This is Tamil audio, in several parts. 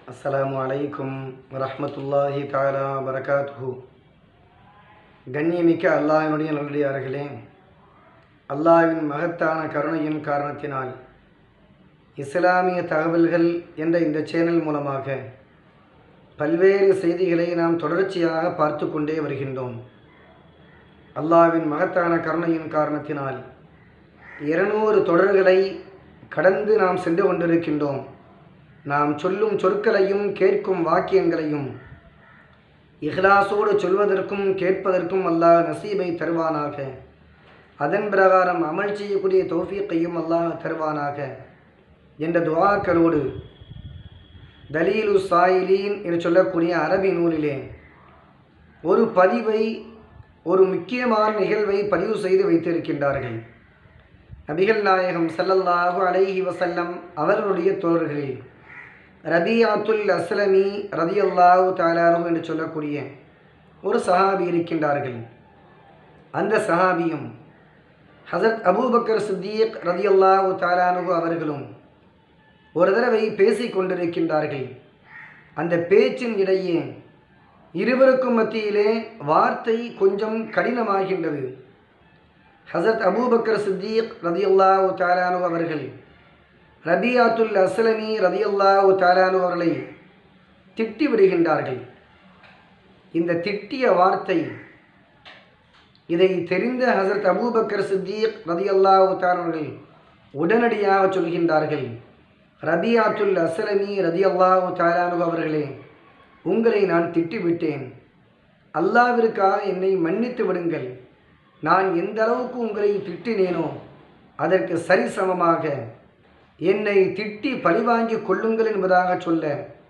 அஸ்ஸலாமு அலைக்கும் வரஹ்மத்துல்லாஹி தாலா வரகாத்துஹு கண்ணியமிக்க அல்லாஹினுடைய நல்லடியார்களே அல்லாஹ்வின் மகத்தான கருணையின் காரணத்தினால் இஸ்லாமிய தகவல்கள் என்ற இந்த சேனல் மூலமாக பல்வேறு செய்திகளை நாம் தொடர்ச்சியாக பார்த்து கொண்டே வருகின்றோம் அல்லாஹ்வின் மகத்தான கருணையின் காரணத்தினால் இருநூறு தொடர்களை கடந்து நாம் சென்று கொண்டிருக்கின்றோம் நாம் சொல்லும் சொற்களையும் கேட்கும் வாக்கியங்களையும் இஹ்லாசோடு சொல்வதற்கும் கேட்பதற்கும் அல்லாஹ் நசீபை தருவானாக அதன் பிரகாரம் அமல் செய்யக்கூடிய தௌஃபீக்கையும் அல்லாஹ் தருவானாக என்ற துவாக்களோடு தலீலு சாயிலீன் என்று சொல்லக்கூடிய அரபி நூலிலே ஒரு பதிவை ஒரு முக்கியமான நிகழ்வை பதிவு செய்து வைத்திருக்கின்றார்கள் நபிகள் நாயகம் ஸல்லல்லாஹு அலைஹி வஸல்லம் அவர்களுடைய தோழர்களில் ரபியாத்துல் அஸ்லமி ரதியல்லாஹு தாலானு என்று சொல்லக்கூடிய ஒரு சஹாபி இருக்கின்றார்கள் அந்த சஹாபியும் ஹசரத் அபூபக்கர் சித்திக் ரதியல்லாஹு தாலானு அவர்களும் ஒரு தடவை பேசிக் கொண்டிருக்கின்றார்கள் அந்த பேச்சின் இடையே இருவருக்கும் மத்தியிலே வார்த்தை கொஞ்சம் கடினமாகின்றது ஹசரத் அபூபக்கர் சித்திக் ரதியுல்லாஹு தாலானு அவர்கள் ரபியாத்துல் அஸ்லமி ரதியுல்லாஹு தாலானு அவர்களை திட்டி விடுகின்றார்கள் இந்த திட்டிய வார்த்தை இதை தெரிந்த ஹசரத் அபூபக்கர் சித்திக் ரதியுல்லாஹு தாலானவர்கள் உடனடியாக சொல்கின்றார்கள் ரபியாத்துல் அஸ்லமி ரதியுல்லாஹு தாலானு அவர்களே உங்களை நான் திட்டிவிட்டேன் அல்லாவிற்காக என்னை மன்னித்து விடுங்கள் நான் எந்த அளவுக்கு உங்களை திட்டினேனோ அதற்கு சரிசமமாக என்னை திட்டி பழிவாங்கி கொள்ளுங்கள் என்பதாக சொல்ல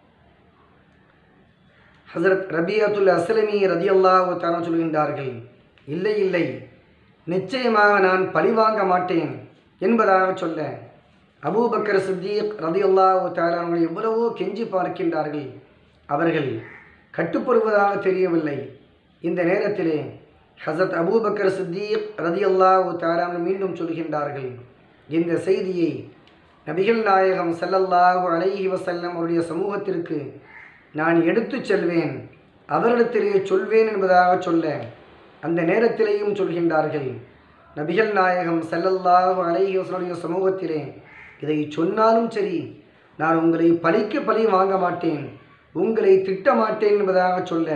ஹசரத் ரபியத்துல் அஸ்லமி ரதியல்லாஹு தான சொல்கின்றார்கள் இல்லை இல்லை நிச்சயமாக நான் பழிவாங்க மாட்டேன் என்பதாக சொல்ல அபூபக்கர் சித்தீக் ரதியல்லாஹு தாலான்களை எவ்வளவோ கெஞ்சி பார்க்கின்றார்கள் அவர்கள் கட்டுப்படுவதாக தெரியவில்லை இந்த நேரத்திலே ஹசரத் அபூபக்கர் சித்தீக் ரதி அல்லாஹு தாரான் மீண்டும் சொல்கின்றார்கள் இந்த செய்தியை நபிகள் நாயகம் ஸல்லல்லாஹு அலைஹி வஸல்லம் அவருடைய சமூகத்திற்கு நான் எடுத்துச் செல்வேன் அவரிடத்திலே சொல்வேன் என்பதாக சொல்ல அந்த நேரத்திலேயும் சொல்கின்றார்கள் நபிகள் நாயகம் ஸல்லல்லாஹு அலைஹி வஸல்லுடைய சமூகத்திலே இதை சொன்னாலும் சரி நான் உங்களை பழிக்க பழி வாங்க மாட்டேன் உங்களை திட்ட மாட்டேன் என்பதாக சொல்ல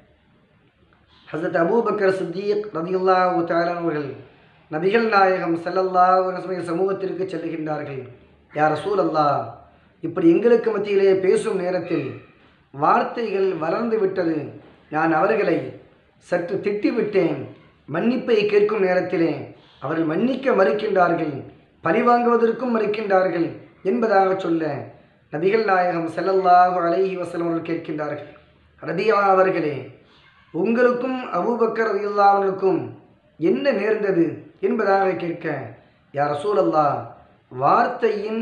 ஹசரத் அபூபக்கர் சித்தீக் ரதியுல்லாஹு தாலான் அவர்கள் நபிகள் நாயகம் ஸல்லல்லாஹு சமூகத்திற்கு செல்லுகின்றார்கள் யார் ரசூல் அல்லாஹ் இப்படி எங்களுக்கு மத்தியிலே பேசும் நேரத்தில் வார்த்தைகள் வளர்ந்து விட்டது நான் அவர்களை சற்று திட்டிவிட்டேன் மன்னிப்பை கேட்கும் நேரத்திலே அவர்கள் மன்னிக்க மறுக்கின்றார்கள் பழிவாங்குவதற்கும் மறுக்கின்றார்கள் என்பதாக சொல்ல நபிகள் நாயகம் ஸல்லல்லாஹு அலைஹி வஸல்லம் அவர்கள் கேட்கின்றார்கள் ரபியா அவர்களே உங்களுக்கும் அபூபக்கர் ரதியுல்லாவனுக்கும் என்ன நேர்ந்தது என்பதாக கேட்க யார் ரசூலல்லா வார்த்தையின்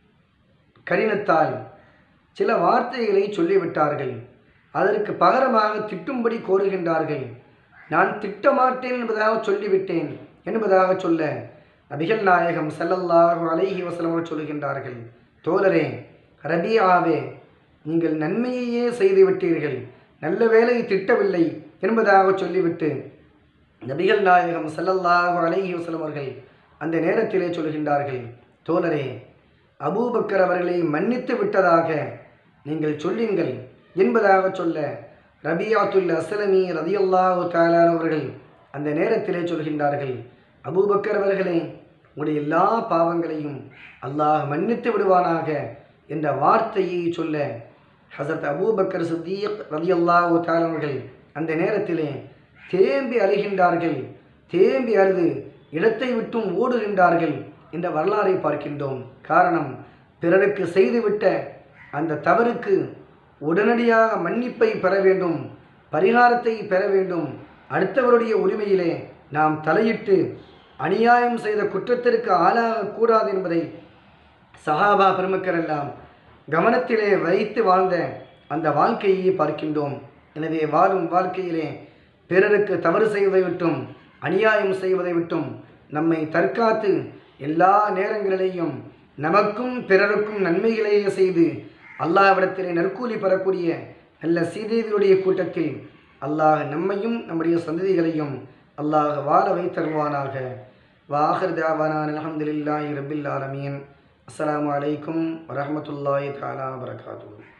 கடினத்தால் சில வார்த்தைகளை சொல்லிவிட்டார்கள் அதற்கு பகரமாக திட்டும்படி கோருகின்றார்கள் நான் திட்டமாட்டேன் என்பதாக சொல்லிவிட்டேன் என்பதாக சொல்ல நபிகள் நாயகம் ஸல்லல்லாஹு அலைஹி வஸல்லம் அவர்கள் சொல்கின்றார்கள் தோழரே ரபியாவே நீங்கள் நன்மையையே செய்து விட்டீர்கள் நல்ல வேலை திட்டவில்லை என்பதாக சொல்லிவிட்டு நபிகள் நாயகம் ஸல்லல்லாஹு அலைஹி வஸல்லம் அவர்கள் அந்த நேரத்திலே சொல்கின்றார்கள் தோழரே அபூபக்கர் அவர்களை மன்னித்து விட்டதாக நீங்கள் சொல்லுங்கள் என்பதாக சொல்ல ரபியாத்துல் அஸ்லமி ரதியுல்லாஹு தாலான் அவர்கள் அந்த நேரத்திலே சொல்கின்றார்கள் அபூபக்கர் அவர்களே உடைய எல்லா பாவங்களையும் அல்லாஹ் மன்னித்து விடுவானாக என்ற வார்த்தையை சொல்ல ஹசரத் அபூபக்கர் சித்தீக் ரதியுல்லாஹு தாலான் அவர்கள் அந்த நேரத்திலே தேம்பி அழுகின்றார்கள் தேம்பி அழுது இடத்தை விட்டும் ஓடுகின்றார்கள் என்ற வரலாறை பார்க்கின்றோம் காரணம் பிறருக்கு செய்துவிட்ட அந்த தவறுக்கு உடனடியாக மன்னிப்பை பெற வேண்டும் பரிகாரத்தை பெற வேண்டும் அடுத்தவருடைய உரிமையிலே நாம் தலையிட்டு அநியாயம் செய்த குற்றத்திற்கு ஆளாகக்கூடாது என்பதை சஹாபா பெருமக்கள் எல்லாம் கவனத்திலே வைத்து வாழ்ந்த அந்த வாழ்க்கையை பார்க்கின்றோம் எனவே வாழும் வாழ்க்கையிலே பிறருக்கு தவறு செய்வதை விட்டும் அநியாயம் செய்வதை விட்டும் நம்மை தற்காத்து எல்லா நேரங்களிலேயும் நமக்கும் பிறருக்கும் நன்மைகளையே செய்து அல்லாஹ்விடத்திலே நற்கூலி பெறக்கூடிய நல்ல சீதேவியுடைய கூட்டத்தில் அல்லாஹ் நம்மையும் நம்முடைய சந்ததிகளையும் அல்லாஹ் வாழ வைத்தருவானாக வாஹர் தாவானான் அலமதுல்லாஹி ரபில் ஆலமீன் அஸ்ஸலாமு அலைக்கும் வரஹ்மத்துல்லாஹி தஆலா வரகாத்துஹு